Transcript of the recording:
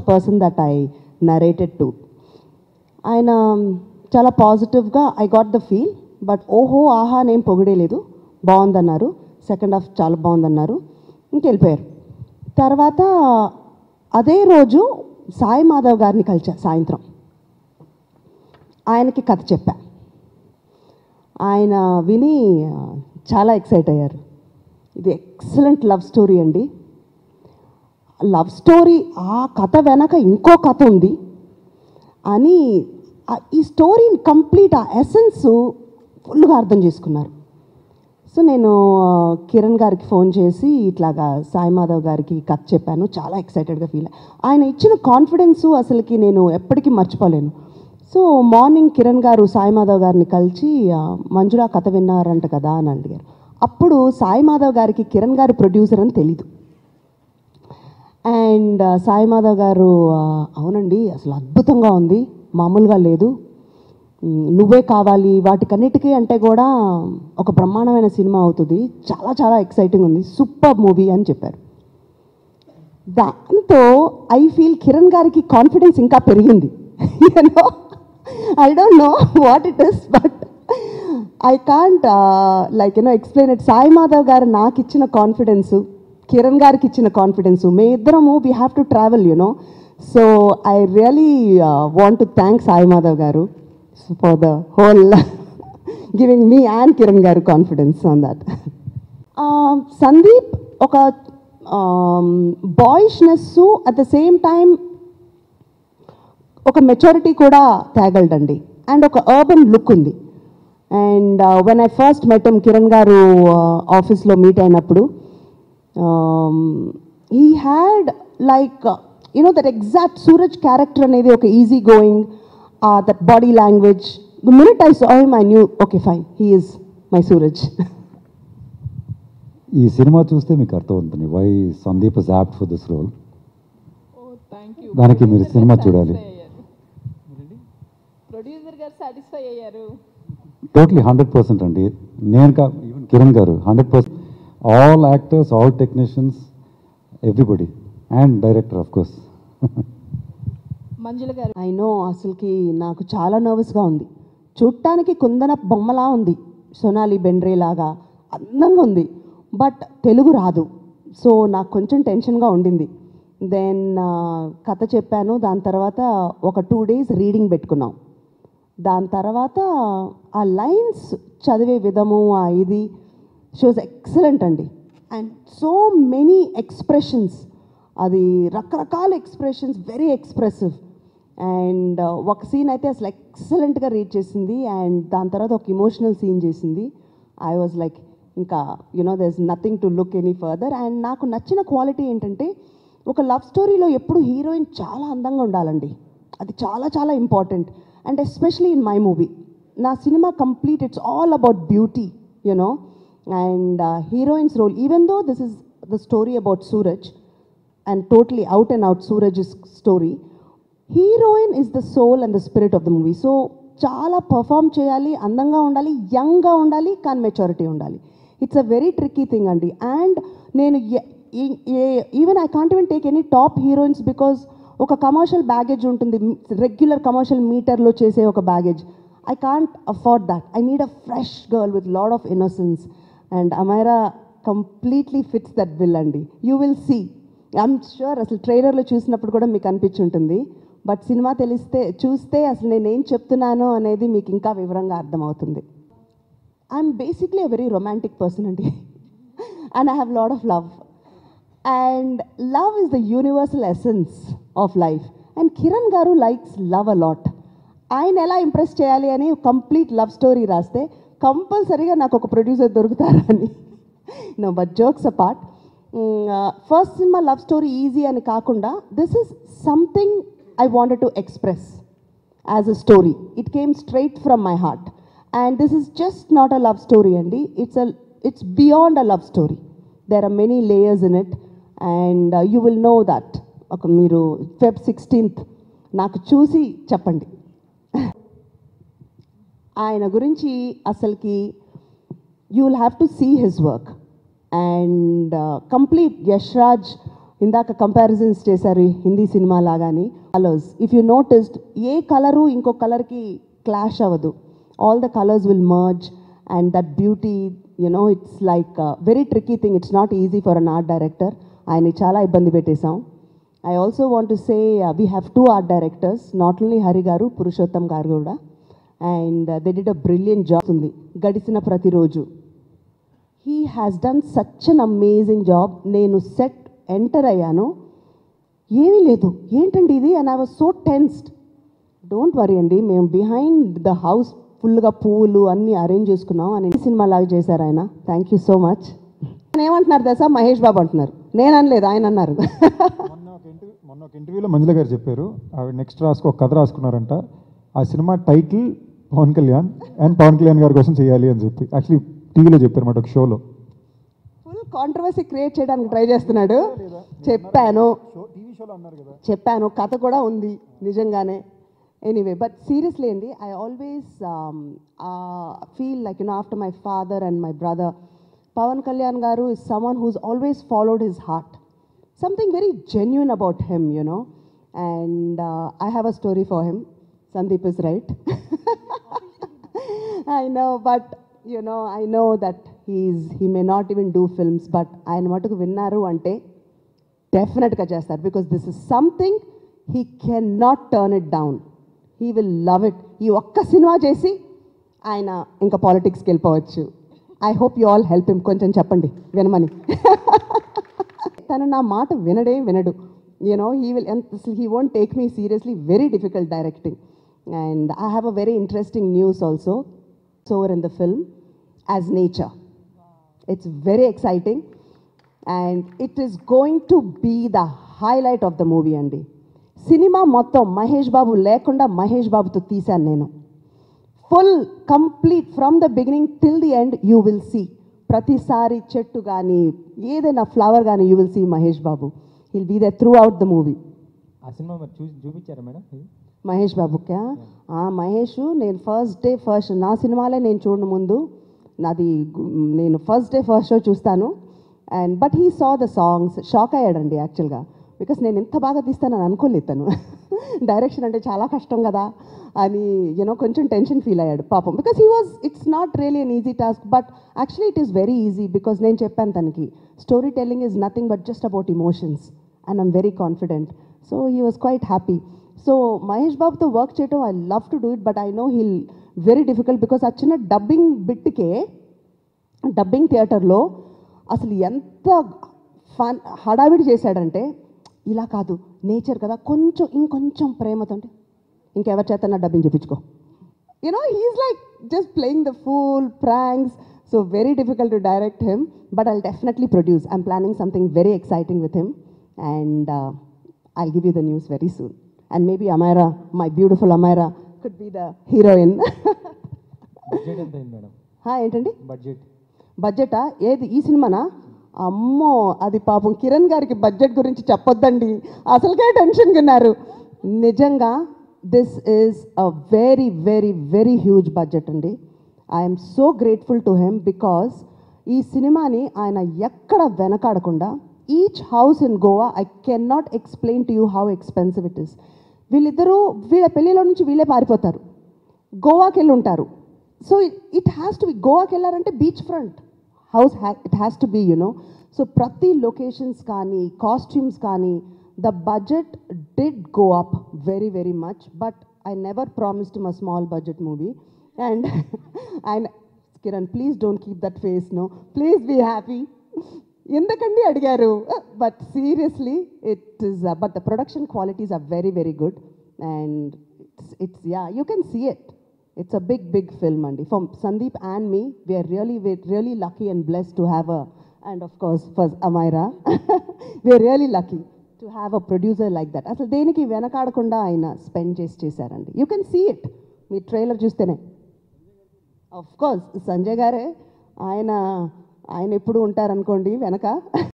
Person that I narrated to ఆయన చాలా పాజిటివ్గా I got the feel but ఓహో ఆహా నేం పొగిడేలేదు బాగుందన్నారు సెకండ్ హాఫ్ చాలా బాగుందన్నారు ఇంకెళ్ళిపోయారు తర్వాత అదే రోజు సాయి మాధవ్ గారిని కలిసా సాయంత్రం ఆయనకి కథ చెప్పా ఆయన విని ఆ, చాలా ఎక్సైట్ అయ్యారు ఇది ఎక్సలెంట్ లవ్ స్టోరీ అండి లవ్ స్టోరీ ఆ కథ వెనక ఇంకో కథ ఉంది అని ఆ- ఈ స్టోరీని కంప్లీట్ ఆ ఎసెన్స్ ఫుల్గా అర్థం చేసుకున్నారు సో నేను ఆ, కిరణ్ గారికి ఫోన్ చేసి ఇట్లాగా సాయి మాధవ్ గారికి కథ చెప్పాను చాలా ఎక్సైటెడ్గా ఫీల్ ఆయన ఇచ్చిన కాన్ఫిడెన్స్ అసలుకి నేను ఎప్పటికీ మర్చిపోలేను సో మార్నింగ్ కిరణ్ గారు సాయి మాధవ్ గారిని కలిసి ఆ, మంజులా కథ విన్నారంట కదా అని అడిగారు అప్పుడు సాయి మాధవ్ గారికి కిరణ్ గారు ప్రొడ్యూసర్ అని తెలీదు అండ్ సాయి మాధవ్ గారు ఆ, అవునండి అసలు అద్భుతంగా ఉంది మామూలుగా లేదు ఉమ్, నువ్వే కావాలి వాటికన్నిటికీ అంటే కూడా ఒక బ్రహ్మాండమైన సినిమా అవుతుంది చాలా చాలా ఎక్సైటింగ్ ఉంది సూపర్ మూవీ అని చెప్పారు దాంతో ఐ ఫీల్ కిరణ్ గారికి కాన్ఫిడెన్స్ ఇంకా పెరిగింది you know I don't know what it is but I can't like you know explain it Sai Madhav garu నాకు ఇచ్చిన కాన్ఫిడెన్స్ కిరణ్ గారికి ఇచ్చిన కాన్ఫిడెన్స్ మే ఇద్దరము we have to travel you know so I really want to thank Sai Madhav garu for the whole giving me and Kiran garu confidence on that Sandeep ఒక boyishness at the same time ఒక maturity కూడా తేగలడండి అండ్ ఒక అర్బన్ లుక్ ఉంది and when I first met him Kiran garu ఆఫీస్లో meet అయినప్పుడు he had like you know that exact Suraj character అనేది ఒక easy going that body language the minute I saw him I knew okay fine he is my Suraj ఈ cinema చూస్తే మీకు అర్థమవుతుంది why Sandeep is apt for this role దానికి మీరు cinema చూడాలి producer గారు సాటిస్ఫై అయ్యారు టోటలీ హండ్రెడ్ పర్సెంట్ అండి నేను కా even Kiran garu hundred percent all actors all technicians everybody and director of course Manjula garu I no అసలుకి నాకు చాలా నర్వస్గా ఉంది చూడటానికి కుందన బొమ్మలా ఉంది సొనాలి బెండ్రే లాగా అందంగా ఉంది బట్ తెలుగు రాదు సో నాకు కొంచెం టెన్షన్గా ఉండింది దెన్ కథ చెప్పాను దాని తర్వాత ఒక టూ డేస్ రీడింగ్ పెట్టుకున్నాం దాని తర్వాత ఆ లైన్స్ చదివే విధము ఆ ఇది షోస్ ఎక్సలెంట్ అండి అండ్ సో మెనీ ఎక్స్ప్రెషన్స్ అది రకరకాల ఎక్స్ప్రెషన్స్ వెరీ ఎక్స్ప్రెసివ్ అండ్ ఒక సీన్ అయితే అసలు ఎక్సలెంట్గా రీడ్ చేసింది అండ్ దాని తర్వాత ఒక ఇమోషనల్ సీన్ చేసింది ఐ వాజ్ లైక్ ఇంకా you know there is nothing to look any further and నాకు నచ్చిన క్వాలిటీ ఏంటంటే ఒక లవ్ స్టోరీలో ఎప్పుడు హీరోయిన్ చాలా అందంగా ఉండాలండి అది చాలా చాలా important and especially in my movie నా cinema complete it's all about beauty you know and heroine's role even though this is the story about Suraj and totally out and out Suraj story heroine is the soul and the spirit of the movie so చాలా perform చేయాలి అందంగా ఉండాలి యంగ్గా ఉండాలి కానీ maturity ఉండాలి it's a very tricky thing అండి and నేను even I can't even take any top heroines because ఒక కమర్షియల్ బ్యాగేజ్ ఉంటుంది రెగ్యులర్ కమర్షియల్ మీటర్లో చేసే ఒక baggage I can't afford that I need a fresh girl with lot of innocence and Amyra completely fits that bill అండి you will see I'm sure అసలు ట్రైలర్లో చూసినప్పుడు కూడా మీకు అనిపించుంటుంది బట్ సినిమా తెలిస్తే చూస్తే అసలు నేను ఏం చెప్తున్నానో అనేది మీకు ఇంకా వివరంగా అర్థమవుతుంది I'm basically a very romantic person అండి and I have lot of love and love is the universal essence of life and Kiran garu likes love a lot ఆయన ఎలా ఇంప్రెస్ చేయాలి అని కంప్లీట్ లవ్ స్టోరీ రాస్తే కంపల్సరీగా నాకు ఒక ప్రొడ్యూసర్ దొరుకుతారని no but jokes apart first cinema love story easy అని కాకుండా this is something I wanted to express as a story it came straight from my heart and this is just not a love story అండి it's a it's beyond a love story there are many layers in it and you will know that ఒక మీరు Feb sixteenth నాకు చూసి చెప్పండి ఆయన గురించి అసలుకి you will have to see his work and complete Yashraj ఇందాక కంపారిజన్స్ చేశారు హిందీ సినిమా లాగాని కలర్స్ ఇఫ్ యూ నోటిస్డ్ ఏ కలరు ఇంకో కలర్కి క్లాష్ అవ్వదు all the colours will merge and that beauty you know it's like very tricky thing it's not easy for an art director ఆయన్ని చాలా ఇబ్బంది పెట్టేశాం I also want to say we have two art directors not only Hari garu Purushottam గారు కూడా and they did a brilliant job ఉంది గడిచిన ప్రతిరోజు he has done such an amazing job నేను సెట్ ఎంటర్ అయ్యాను ఏమీ లేదు ఏంటండి ఇది and I was so tensed don't worry అండి మేము బిహైండ్ ద హౌస్ ఫుల్గా పువ్వులు అన్నీ అరేంజ్ చేసుకున్నాం అని సినిమా లాగా చేశారు ఆయన థ్యాంక్ యూ సో మచ్ ఏమంటున్నారు తెలుసా మహేష్ బాబు అంటున్నారు నేను అనలేదు ఆయన అన్నారు మొన్న ఒక ఇంటర్వ్యూ మొన్న ఒక ఇంటర్వ్యూలో మంజుల గారు చెప్పారు ఆవిడ నెక్స్ట్ రాసుకు ఒక కథ రాసుకున్నారంట ఆ cinema title Pawan Kalyan and Pawan Kalyan గారి కోసం చేయాలి అని చెప్పి యాక్చువల్లీ టీవీలో చెప్పారు మాట ఒక షోలో ఫుల్ కాంట్రవర్సీ క్రియేట్ చేయడానికి ట్రై చేస్తున్నాడు చెప్పాను షో టీవీ షోలో అన్నారు కదా చెప్పాను కథ కూడా ఉంది నిజంగానే ఎనీవే బట్ సీరియస్లీ అండి I always feel like you know after my father and my brother Pawan Kalyan garu is someone who's always followed his heart something very genuine about him you know and I have a story for him Sandeep is right I know, but you know, I know that he's he may not even do films, but ఆయన మటుకు విన్నారు అంటే డెఫినెట్గా చేస్తారు because this is something he can not turn it down he will love it ఈ ఒక్క cinema చేసి ఆయన ఇంకా పాలిటిక్స్కి వెళ్ళిపోవచ్చు I hope you all help him కొంచెం చెప్పండి వినమని తను నా మాట వినడే వినడు you know he will he won't take me seriously very difficult directing and I have a very interesting news also సోవర్ in the film as nature it's very exciting and it is going to be the highlight of the movie అండి సినిమా మొత్తం మహేష్ బాబు లేకుండా మహేష్ బాబుతో తీశాను నేను full complete from the beginning till the end you will see ప్రతిసారి చెట్టు కానీ ఏదైనా ఫ్లవర్ కానీ you will see Mahesh Babu will be the throughout the movie ఆ సినిమా మరి చూసి చూపించారా మేడం ఇది? మహేష్ బాబుకా ఆ మహేష్ నేను ఫస్ట్ డే ఫస్ట్ నా సినిమాలే నేను చూడను ముందు నాది గు- నేను ఫస్ట్ డే ఫస్ట్ షో చూస్తాను and but he saw the songs shock అయ్యాడండి యాక్చువల్గా బికాస్ నేను ఎంత బాగా తీస్తానని అనుకోలేదు తను డైరెక్షన్ అంటే చాలా కష్టం కదా అని యూనో కొంచెం టెన్షన్ ఫీల్ అయ్యాడు పాపం because he was it's not really an easy task but actually it is very easy because నేను చెప్పాను తనకి story telling is nothing but just about emotions and I'm very confident so he was quite happy so Mahesh బాబుతో work చేయటం I love to do it but I know he'll very difficult because ఆ చిన్న dubbing బిట్కే dubbing థియేటర్లో అసలు ఎంత fun హడావిడి చేశాడంటే ఇలా కాదు నేచర్ కదా కొంచెం ఇంకొంచెం ప్రేమతో అంటే ఇంకెవరి చేత నా డబ్బింగ్ చెప్పించుకో you know he is like just playing the full pranks so very difficult to direct him but I'll definitely produce I'm planning something very exciting with him and I give you the news very soon and maybe Amaira my beautiful Amaira could be the heroine budget ఎంత అయింది madam ఏంటండి budget బడ్జెటా ఏది ఈ సినిమానా అమ్మో అది పాపం కిరణ్ గారికి బడ్జెట్ గురించి చెప్పొద్దండి అసలుకే టెన్షన్ ఉన్నారు నిజంగా this is a very very very huge budget అండి I'm so grateful to him because ఈ సినిమాని ఆయన ఎక్కడ వెనకాడకుండా each house in Goa I can not explain to you how expensive it is వీళ్ళిద్దరూ వీళ్ళ పెళ్ళిలో నుంచి వీళ్ళే పారిపోతారు గోవాకి వెళ్ళి ఉంటారు so it has to be గోవాకి వెళ్ళారంటే బీచ్ ఫ్రంట్ హౌస్ హ్యా it has to be you know so ప్రతి లొకేషన్స్ కానీ కాస్ట్యూమ్స్ కానీ the budget did go up very very much but I never promised my small budget movie and and Kiran please don't keep that face no please be happy ఎందుకండి అడిగారు but seriously it is but the production qualities are very very good and it's it's yeah you can see it it's a big big film అండి for Sandeep and me we are really really lucky and bless to have a and of course for Amaira we are really lucky to have a producer like that అసలు దేనికి వెనకాడకుండా ఆయన spend చేసి చేశారండి you can see it మీ trailer చూస్తేనే of course Sanjay గారే ఆయన ఆయన ఎప్పుడు ఉంటారనుకోండి వెనక